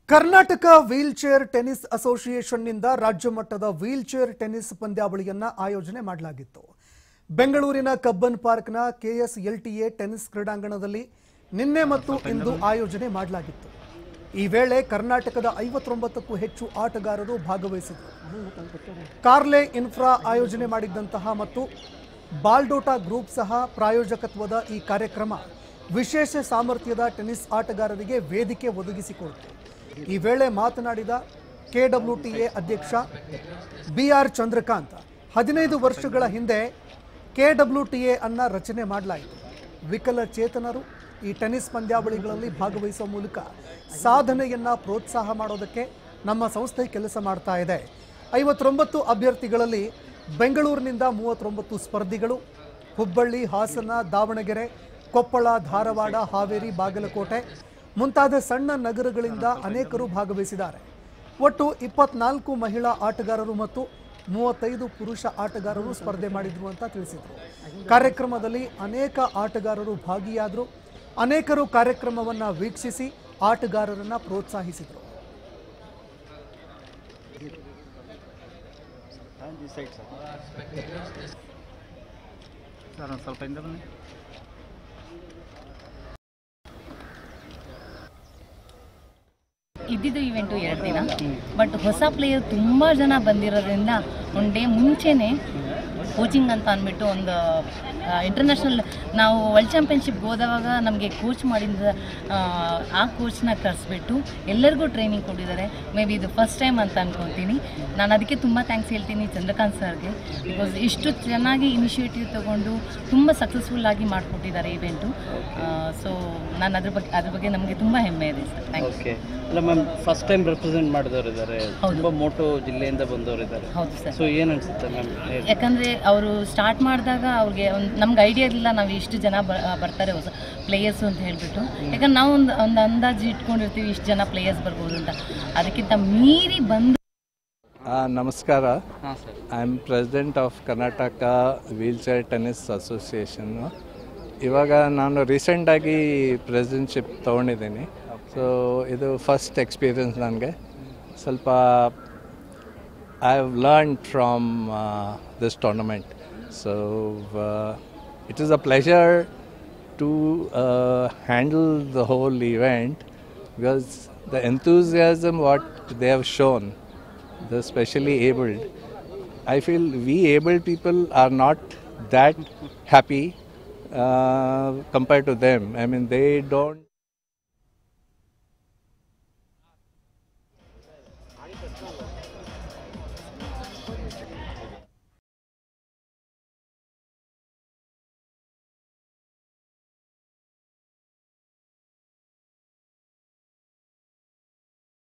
Karnataka wheelchair tennis ಅಸೋಸಿಯೇಷನ್ನಿಂದ ರಾಜ್ಯ ಮಟ್ಟದ ವೀಲ್ ಚೇರ್ ಟೆನ್ನಿಸ್ ಪಂದ್ಯಾವಳಿಯನ್ನ ಆಯೋಜನೆ ಮಾಡಲಾಗಿತ್ತು ಬೆಂಗಳೂರಿನ ಕಬ್ಬನ್ ಪಾರ್ಕ್ನ ಕೆಎಸ್ಎಲ್ಟಿಎ ಟೆನ್ನಿಸ್ ಕ್ರೀಡಾಂಗಣದಲ್ಲಿ ನಿನ್ನೆ ಮತ್ತು ಇಂದು ಆಯೋಜನೆ ಮಾಡಲಾಗಿತ್ತು ಈ ವೇಳೆ ಕರ್ನಾಟಕದ ಐವತ್ತೊಂಬತ್ತಕ್ಕೂ ಹೆಚ್ಚು ಆಟಗಾರರು ಭಾಗವಹಿಸಿದರು ಕಾರ್ಲೆ ಇನ್ಫ್ರಾ ಆಯೋಜನೆ ಮಾಡಿದ್ದಂತಹ ಮತ್ತು ಬಾಲ್ಡೋಟಾ ಗ್ರೂಪ್ ಸಹ ಪ್ರಾಯೋಜಕತ್ವದ ಈ ಕಾರ್ಯಕ್ರಮ ವಿಶೇಷ ಸಾಮರ್ಥ್ಯದ ಟೆನ್ನಿಸ್ ಆಟಗಾರರಿಗೆ ವೇದಿಕೆ ಒದಗಿಸಿಕೊಡುತ್ತೆ ಈ ವೇಳೆ ಮಾತನಾಡಿದ ಕೆಡಬ್ಲ್ಯೂಟಿಎ ಅಧ್ಯಕ್ಷ ಬಿಆರ್ ಚಂದ್ರಕಾಂತ್ ಹದಿನೈದು ವರ್ಷಗಳ ಹಿಂದೆ ಕೆಡಬ್ಲ್ಯೂಟಿಎ ಅನ್ನ ರಚನೆ ಮಾಡಲಾಯಿತು ವಿಕಲಚೇತನರು ಈ ಟೆನ್ನಿಸ್ ಪಂದ್ಯಾವಳಿಗಳಲ್ಲಿ ಭಾಗವಹಿಸುವ ಮೂಲಕ ಸಾಧನೆಯನ್ನ ಪ್ರೋತ್ಸಾಹ ಮಾಡೋದಕ್ಕೆ ನಮ್ಮ ಸಂಸ್ಥೆ ಕೆಲಸ ಮಾಡ್ತಾ ಇದೆ ಐವತ್ತೊಂಬತ್ತು ಅಭ್ಯರ್ಥಿಗಳಲ್ಲಿ ಬೆಂಗಳೂರಿನಿಂದ ಮೂವತ್ತೊಂಬತ್ತು ಸ್ಪರ್ಧಿಗಳು ಹುಬ್ಬಳ್ಳಿ ಹಾಸನ ದಾವಣಗೆರೆ ಕೊಪ್ಪಳ ಧಾರವಾಡ ಹಾವೇರಿ ಬಾಗಲಕೋಟೆ ಮುಂತಾದ ಸಣ್ಣ ನಗರಗಳಿಂದ ಅನೇಕರು ಭಾಗವಹಿಸಿದ್ದಾರೆ ಒಟ್ಟು ಇಪ್ಪತ್ನಾಲ್ಕು ಮಹಿಳಾ ಆಟಗಾರರು ಮತ್ತು ಮೂವತ್ತೈದು ಪುರುಷ ಆಟಗಾರರು ಸ್ಪರ್ಧೆ ಮಾಡಿದ್ರು ಅಂತ ತಿಳಿಸಿದರು ಕಾರ್ಯಕ್ರಮದಲ್ಲಿ ಅನೇಕ ಆಟಗಾರರು ಭಾಗಿಯಾದರು ಅನೇಕರು ಕಾರ್ಯಕ್ರಮವನ್ನು ವೀಕ್ಷಿಸಿ ಆಟಗಾರರನ್ನ ಪ್ರೋತ್ಸಾಹಿಸಿದರು ಸರ್ ಒಂದು ಸ್ವಲ್ಪ ಹಿಂದೆ ಬನ್ನಿ ಇದ್ದಿದ್ದು ಇವೆಂಟು ಎರಡು ದಿನ ಬಟ್ ಹೊಸ ಪ್ಲೇಯರ್ ತುಂಬ ಜನ ಬಂದಿರೋದ್ರಿಂದ ಒನ್ ಡೇ ಮುಂಚೆನೇ ಕೋಚಿಂಗ್ ಅಂತ ಅಂದ್ಬಿಟ್ಟು ಒಂದು ಇಂಟರ್ನ್ಯಾಷನಲ್ ನಾವು ವರ್ಲ್ಡ್ ಚಾಂಪಿಯನ್ಶಿಪ್ಗೆ ಹೋದವಾಗ ನಮಗೆ ಕೋಚ್ ಮಾಡಿದ ಆ, ಆ ಕೋಚ್ನ ಕರೆಸ್ಬಿಟ್ಟು ಎಲ್ಲರಿಗೂ ಟ್ರೈನಿಂಗ್ ಕೊಟ್ಟಿದ್ದಾರೆ ಮೇ ಬಿ ಇದು ಫಸ್ಟ್ ಟೈಮ್ ಅಂತ ಅನ್ಕೊತೀನಿ ನಾನು ಅದಕ್ಕೆ ತುಂಬ ಥ್ಯಾಂಕ್ಸ್ ಹೇಳ್ತೀನಿ ಚಂದ್ರಕಾಂತ್ ಸರ್ಗೆ ಬಿಕಾಸ್ ಇಷ್ಟು ಚೆನ್ನಾಗಿ ಇನಿಷಿಯೇಟಿವ್ ತೊಗೊಂಡು ತುಂಬ ಸಕ್ಸಸ್ಫುಲ್ ಆಗಿ ಮಾಡಿಕೊಟ್ಟಿದ್ದಾರೆ ಇವೆಂಟು ಸೊ ನಾನು ಅದ್ರ ಬಗ್ಗೆ ಅದ್ರ ಬಗ್ಗೆ ನಮಗೆ ತುಂಬ ಹೆಮ್ಮೆ ಇದೆ ಸರ್ ಥ್ಯಾಂಕ್ ಯು ಓಕೆ ಅಲ್ಲ ಮ್ಯಾಮ್ ಫಸ್ಟ್ ಟೈಮ್ ರೆಪ್ರೆಸೆಂಟ್ ಮಾಡಿದವರು ಇದ್ದಾರೆ ಹೌದು. ತುಂಬ ಮೋಟೋ ಜಿಲ್ಲೆಯಿಂದ ಬಂದವರು ಇದ್ದಾರೆ ಹೌದು ಸರ್ ಸೊ ಏನು ಅನ್ಸುತ್ತೆ ಮ್ಯಾಮ್ ಯಾಕಂದರೆ ಅವರು ಸ್ಟಾರ್ಟ್ ಮಾಡಿದಾಗ ಅವ್ರಿಗೆ ಒಂದು ನಮ್ಗೆ ಐಡಿಯಾ ಇರಲಿಲ್ಲ ನಾವು ಇಷ್ಟು ಜನ ಬ- ಬರ್ತಾರೆ ಹೊಸ ಪ್ಲೇಯರ್ಸು ಅಂತ ಹೇಳಿಬಿಟ್ಟು ಯಾಕಂದ್ರೆ ನಾವು ಒಂದು ಒಂದು ಅಂದಾಜು ಇಟ್ಕೊಂಡಿರ್ತೀವಿ ಇಷ್ಟು ಜನ ಪ್ಲೇಯರ್ಸ್ ಬರ್ಬೋದು ಅಂತ ಅದಕ್ಕಿಂತ ಮೀರಿ ಬಂದು ಆ, ನಮಸ್ಕಾರ ಹಾಂ sir I am president of Karnataka wheelchair tennis ಅಸೋಸಿಯೇಷನ್ನು ಇವಾಗ ನಾನು ರೀಸೆಂಟಾಗಿ ಪ್ರೆಸಿಡೆಂಟ್ಶಿಪ್ ತೊಗೊಂಡಿದ್ದೀನಿ ಸೊ ಇದು ಫಸ್ಟ್ ಎಕ್ಸ್ಪೀರಿಯನ್ಸ್ ನನಗೆ ಸ್ವಲ್ಪ I have learn from this tournament so it is a pleasure to uh, handle the whole event because the enthusiasm what they have shown, the specially abled, I feel we able people are not that happy uh, compared to them. I mean, they don't.